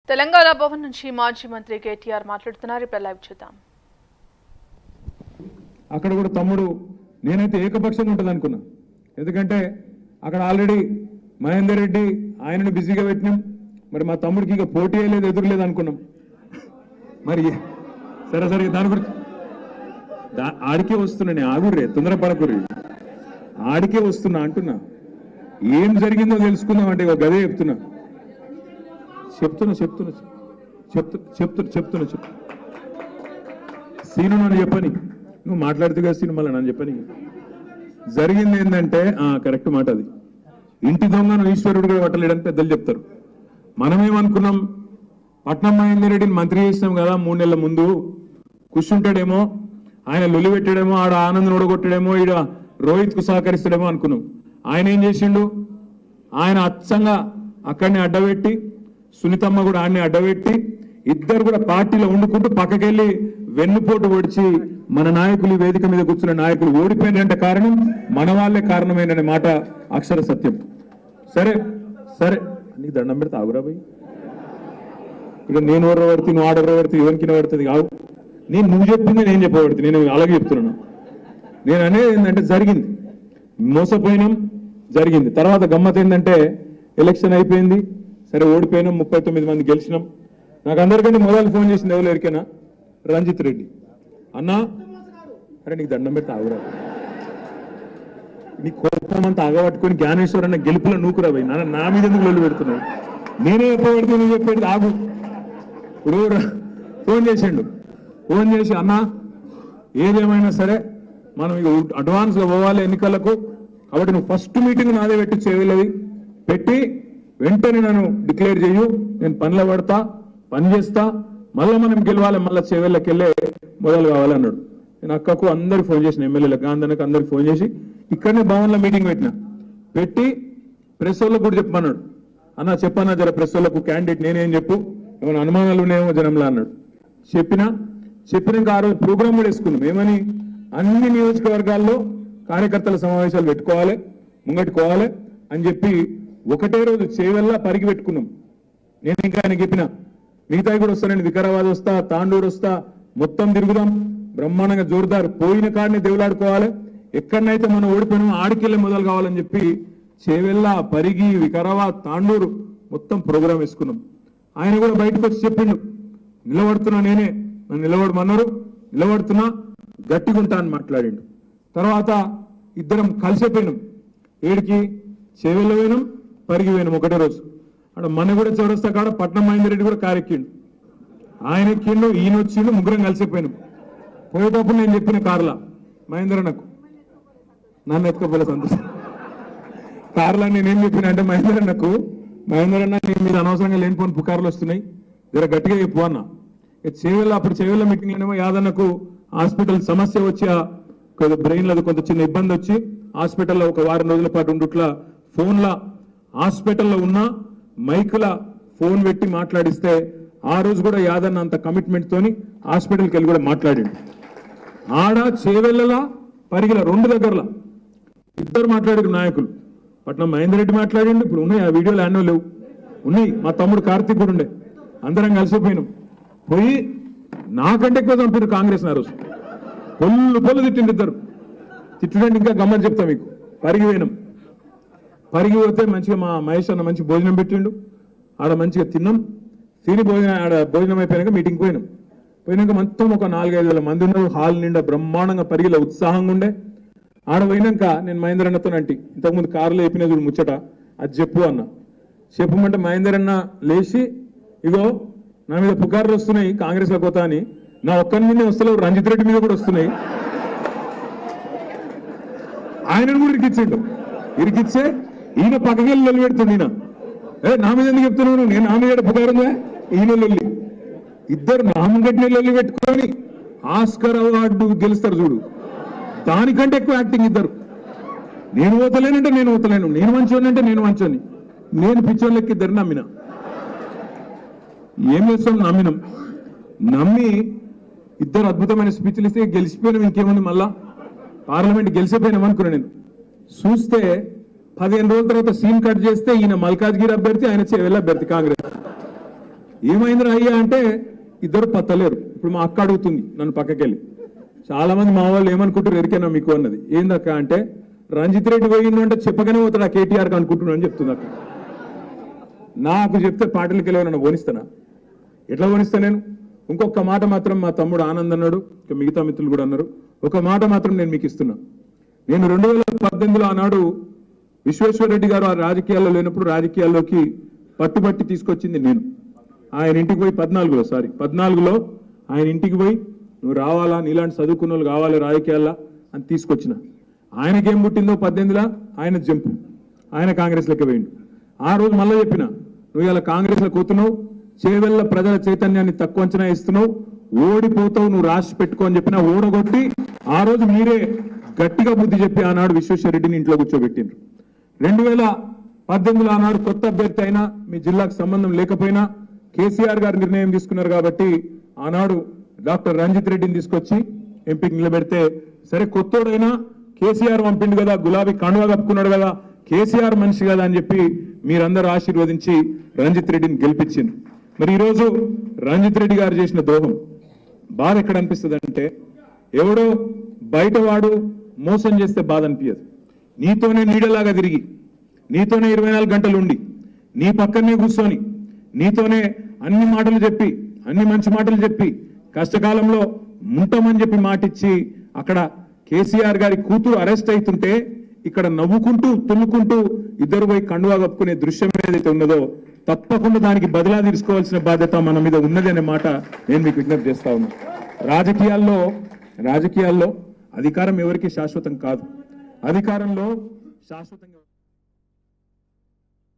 తెలంగాణ భవన్ నుంచి మాజీ మంత్రి కేటీఆర్ మాట్లాడుతున్నారు ఇప్పుడు లైవ్ చూద్దాం అక్కడ కూడా తమ్ముడు నేనైతే ఏకపక్షంగా ఉంటుంది అనుకున్నా ఎందుకంటే అక్కడ ఆల్రెడీ మహేందర్ రెడ్డి ఆయనను బిజీగా పెట్టినాం మరి మా తమ్ముడికి ఇక పోటీ లేదు ఎదురులేదు అనుకున్నాం మరి సరే సరే దాని గురించి దా- ఆడికే వస్తున్నా నేను ఆగుర్రే తొందరపడకుర్రి ఆడికే వస్తున్నా అంటున్నా ఏం జరిగిందో తెలుసుకుందాం అంటే ఇక గదే చెప్తున్నా చెప్తున్నా చెప్తున్నా చెప్తు చెప్తున్నా చెప్తున్నా చెప్తున్నా సీను నన్ను చెప్పని నువ్వు మాట్లాడుతూ కదా సీను మళ్ళీ నన్ను చెప్పని జరిగింది ఏంటంటే కరెక్ట్ మాట అది ఇంటి దొంగను ఈశ్వరుడు కూడా పట్టలేడని పెద్దలు చెప్తారు మనమేమనుకున్నాం పట్నం మహేందర్ రెడ్డిని మంత్రి చేసినాం కదా మూడు నెలల ముందు కూర్చుంటాడేమో ఆయన లొలి పెట్టాడేమో ఆడ ఆనంద్ ఓడగొట్టాడేమో ఈడ రోహిత్ కు సహకరిస్తాడేమో అనుకున్నాం ఆయన ఏం చేసిండు ఆయన అచ్చంగా అక్కడిని అడ్డబెట్టి సునీతమ్మ కూడా ఆడిని అడ్డబెట్టి ఇద్దరు కూడా పార్టీలో వండుకుంటూ పక్కకెళ్ళి వెన్నుపోటు పొడిచి మన నాయకులు ఈ వేదిక మీద కూర్చున్న నాయకులు ఓడిపోయినంటే కారణం మన వాళ్ళే కారణమైననే మాట అక్షర సత్యం సరే సరే నీకు దండం పెడితే ఆగురా పోయి ఇక నేను ఎవరు పడితే నువ్వు ఆర్డర్ పడితే ఎవరికి పడుతుంది కావు నేను నువ్వు చెప్పింది నేను చెప్పబడుతుంది నేను అలాగే చెప్తున్నాను నేను అనేది ఏంటంటే జరిగింది మోసపోయినాం జరిగింది తర్వాత గమ్మత్ ఏంటంటే ఎలక్షన్ అయిపోయింది సరే ఓడిపోయినాం ముప్పై తొమ్మిది మంది గెలిచినాం నాకు అందరికంటే మొదలు ఫోన్ చేసింది ఎవరు ఎరికైనా రంజిత్ రెడ్డి అన్నా అరే నీకు దండం పెడితే ఆగురా నీ కోపం అంతా ఆగబట్టుకొని జ్ఞానేశ్వర్ అన్న గెలుపులో నూకురా పోయి నా నా మీద ఎందుకు లొల్లు పెడుతున్నావు నేనే ఎప్పుడు పెడితే నువ్వు చెప్పేది ఆగు ఇప్పుడు ర- ఫోన్ చేసిండు ఫోన్ చేసి అన్నా ఏదేమైనా సరే మనం ఇక అడ్వాన్స్ గా పోవాలి ఎన్నికలకు కాబట్టి నువ్వు ఫస్ట్ మీటింగ్ నాదే పెట్టి చేయలేదు పెట్టి వెంటనే నన్ను డిక్లేర్ చేయు నేను పనిలో పడతా పని చేస్తా మళ్ళీ మనం గెలవాలి మళ్ళీ చేవెళ్ళకి వెళ్ళే మొదలు కావాలన్నాడు నేను అక్కకు అందరికి ఫోన్ చేసిన ఎమ్మెల్యేలకు గాంధీకి అందరికి ఫోన్ చేసి ఇక్కడనే భవన్లో మీటింగ్ పెట్టిన పెట్టి ప్రెస్ వాళ్ళకు కూడా చెప్పమన్నాడు అన్న చెప్పన్నా జర ప్రెస్ వాళ్ళకు క్యాండిడేట్ నేనేం చెప్పు ఏమైనా అనుమానాలు ఉన్నాయేమో జనంలో అన్నాడు చెప్పినా చెప్పినాక ఆ రోజు ప్రోగ్రామ్ కూడా వేసుకున్నాం ఏమని అన్ని నియోజకవర్గాల్లో కార్యకర్తల సమావేశాలు పెట్టుకోవాలి ముంగట్టుకోవాలి అని చెప్పి ఒకటే రోజు చేవెల్లా పరిగి పెట్టుకున్నాం నేను ఇంకా ఆయన చెప్పిన మిగతాయి కూడా వస్తానండి వికారాబాద్ వస్తా తాండూరు వస్తా మొత్తం తిరుగుదాం బ్రహ్మాండంగా జోరుదారు పోయిన కాడిని దేవులాడుకోవాలి ఎక్కడనైతే మనం ఓడిపోయినామో ఆడికెళ్ళే మొదలు కావాలని చెప్పి చేవెళ్ళ పరిగి వికారాబాద్ తాండూరు మొత్తం ప్రోగ్రాం వేసుకున్నాం ఆయన కూడా బయటకు వచ్చి చెప్పిండు నిలబడుతున్నా నేనే నన్ను నిలబడమన్నారు నిలబడుతున్నా గట్టిగా ఉంటా అని మాట్లాడిండు తర్వాత ఇద్దరం కలిసిపోయినాం ఏడికి చేవెళ్ళ పోయినాం పరిగి పోయినాం ఒకటే రోజు అక్కడ మన కూడా చౌరస్తా కాడ పట్నం మహేందర్ రెడ్డి కూడా కారెక్కిండు ఆయన ఎక్కిండు ఈయన వచ్చిండు ముగ్గురం కలిసిపోయినాం పోయేటప్పుడు నేను చెప్పిన కార్లా మహేందర్ నాకు నన్ను ఎత్తుకోపోలే సంతోషం కార్లా నేనేం చెప్పిన అంటే మహేందర్ అన్నకు మహేందర్ అన్న నీ మీద అనవసరంగా లేనిపోని పుకార్లు వస్తున్నాయి జర గట్టిగా చెప్పు అన్న ఇక చేవెళ్ళ అప్పుడు చేవెళ్ళ మీటింగ్ ఏమో యాదన్నకు హాస్పిటల్ సమస్య వచ్చి బ్రెయిన్ లో కొంత చిన్న ఇబ్బంది వచ్చి హాస్పిటల్లో ఒక వారం రోజుల పాటు ఉండుట్లా ఫోన్ల హాస్పిటల్లో ఉన్న మైకుల ఫోన్ పెట్టి మాట్లాడిస్తే ఆ రోజు కూడా యాదన్న అంత కమిట్మెంట్ తోని హాస్పిటల్కి వెళ్ళి కూడా మాట్లాడిండు ఆడ చేవెళ్ళలా పరిగిల రెండు దగ్గరలా ఇద్దరు మాట్లాడారు నాయకులు పట్నం మహేందర్ రెడ్డి మాట్లాడిండు ఇప్పుడు ఉన్నాయి ఆ వీడియోలు అన్నో లేవు ఉన్నాయి మా తమ్ముడు కార్తీక్ కూడా ఉండే అందరం కలిసిపోయినాం పోయి నాకంటే ఎక్కువ చంపారు కాంగ్రెస్ ఆ రోజు పొల్లు పొల్లు తిట్టిండు ఇద్దరు తిట్టడానికి ఇంకా గమ్మని చెప్తా మీకు పరిగి పోయినాం పరిగి పోతే మంచిగా మా మహేష్ అన్న మంచి భోజనం పెట్టిండు ఆడ మంచిగా తిన్నాం తిని భోజనం ఆడ భోజనం అయిపోయాక మీటింగ్ పోయినాం పోయినాక మొత్తం ఒక నాలుగైదు వేల మంది ఉన్నారు హాల్ నిండా బ్రహ్మాండంగా పరిగిలో ఉత్సాహంగా ఉండే ఆడ పోయినాక నేను మహేందర్ అన్నతో అంటి ఇంతకుముందు కారులో వేపిన చూడు ముచ్చట అది చెప్పు అన్న చెప్పమంటే మహేందర్ అన్న లేచి ఇగో నా మీద పుకార్లు వస్తున్నాయి కాంగ్రెస్ లో కొత్త అని నా ఒక్కరి మీదే వస్తలేవు రంజిత్ రెడ్డి మీద కూడా వస్తున్నాయి ఆయనను కూడా ఇరికిచ్చిండు ఇరికిచ్చే ఈయన పక్కకెళ్ళి లొల్లి పెడుతుంది ఈయన ఏ నా మీద ఎందుకు చెప్తున్నావు నువ్వు? నేను నా మీద పుకారు ఉందా ఈయన లొల్లి ఇద్దరు నామగడ్డి లొల్లి పెట్టుకొని ఆస్కర్ అవార్డు గెలుస్తారు చూడు దానికంటే ఎక్కువ యాక్టింగ్ ఇద్దరు నేను ఓతలేనంటే నేను ఓతలేను నేను మంచోని అంటే నేను మంచోని నేను పిచ్చోళ్ళకి ఇద్దరు నమ్మిన ఏం చేస్తాం నమ్మినాం నమ్మి ఇద్దరు అద్భుతమైన స్పీచ్లు ఇస్తే గెలిచిపోయినాం ఇంకేముంది మళ్ళా పార్లమెంట్ గెలిచిపోయినాం అనుకున్నా నేను చూస్తే పదిహేను రోజుల తర్వాత సీన్ కట్ చేస్తే ఈయన మల్కాజ్గిరి అభ్యర్థి ఆయన చేవెళ్ళ అభ్యర్థి కాంగ్రెస్ ఏమైందిరా అయ్యా అంటే ఇద్దరు పత్తలేరు ఇప్పుడు మా అక్క అడుగుతుంది నన్ను పక్కకెళ్ళి చాలా మంది మా వాళ్ళు ఏమనుకుంటారు ఎరికేనా మీకు అన్నది ఏందక్క అంటే రంజిత్ రెడ్డి పోయిండు అంటే చెప్పగానే పోతాడు ఆ కేటీఆర్కి అనుకుంటున్నాను అని చెప్తుంది అక్క నాకు చెప్తే పాటలకి వెళ్ళి నన్ను పోనిస్తానా ఎట్లా పోనిస్తా నేను ఇంకొక మాట మాత్రం మా తమ్ముడు ఆనంద్ అన్నాడు ఇక మిగతా మిత్రులు కూడా అన్నారు ఒక మాట మాత్రం నేను మీకు ఇస్తున్నా నేను రెండు వేల పద్దెనిమిదిలో ఆనాడు విశ్వేశ్వరరెడ్డి గారు ఆ రాజకీయాల్లో లేనప్పుడు రాజకీయాల్లోకి పట్టుబట్టి తీసుకొచ్చింది నేను ఆయన ఇంటికి పోయి పద్నాలుగులో సారీ పద్నాలుగులో ఆయన ఇంటికి పోయి నువ్వు రావాలా నీలాంటి చదువుకున్న వాళ్ళు కావాలి రాజకీయాల్లో అని తీసుకొచ్చిన ఆయనకేం పుట్టిందో పద్దెనిమిదిలా ఆయన జంపు ఆయన కాంగ్రెస్లోకి పోయిండు ఆ రోజు మళ్ళీ చెప్పిన నువ్వు ఇలా కాంగ్రెస్లో కూతున్నావు చేవెళ్ళ ప్రజల చైతన్యాన్ని తక్కువ అంచనా ఇస్తున్నావు ఓడిపోతావు నువ్వు రాసి పెట్టుకో అని చెప్పిన ఓడగొట్టి ఆ రోజు మీరే గట్టిగా బుద్ధి చెప్పి ఆనాడు విశ్వేశ్వరరెడ్డిని ఇంట్లో కూర్చోబెట్టిండ్రు రెండు వేల పద్దెనిమిదిలో ఆనాడు కొత్త అభ్యర్థి అయినా మీ జిల్లాకు సంబంధం లేకపోయినా కేసీఆర్ గారు నిర్ణయం తీసుకున్నారు కాబట్టి ఆనాడు డాక్టర్ రంజిత్ రెడ్డిని తీసుకొచ్చి ఎంపీకి నిలబెడితే సరే కొత్తోడైనా కేసీఆర్ పంపిండు కదా గులాబీ కండువా కప్పుకున్నాడు కదా కేసీఆర్ మనిషి కదా అని చెప్పి మీరందరూ ఆశీర్వదించి రంజిత్ రెడ్డిని గెలిపించింది మరి ఈరోజు రంజిత్ రెడ్డి గారు చేసిన దోహం బాధ ఎక్కడ అనిపిస్తుంది అంటే ఎవడో బయటవాడు మోసం చేస్తే బాధ అనిపించదు నీతోనే నీడలాగా తిరిగి నీతోనే ఇరవై నాలుగు గంటలు ఉండి నీ పక్కనే కూర్చొని నీతోనే అన్ని మాటలు చెప్పి అన్ని మంచి మాటలు చెప్పి కష్టకాలంలో ఉంటామని చెప్పి మాటిచ్చి అక్కడ కేసీఆర్ గారి కూతురు అరెస్ట్ అవుతుంటే ఇక్కడ నవ్వుకుంటూ తుల్లుకుంటూ ఇద్దరు పోయి కండువా కప్పుకునే దృశ్యం ఏదైతే ఉన్నదో తప్పకుండా దానికి బదిలా తీసుకోవాల్సిన బాధ్యత మన మీద ఉన్నది అనే మాట నేను మీకు విజ్ఞప్తి చేస్తా ఉన్నా రాజకీయాల్లో రాజకీయాల్లో అధికారం ఎవరికి శాశ్వతం కాదు అధికారంలో శాశ్వతంగా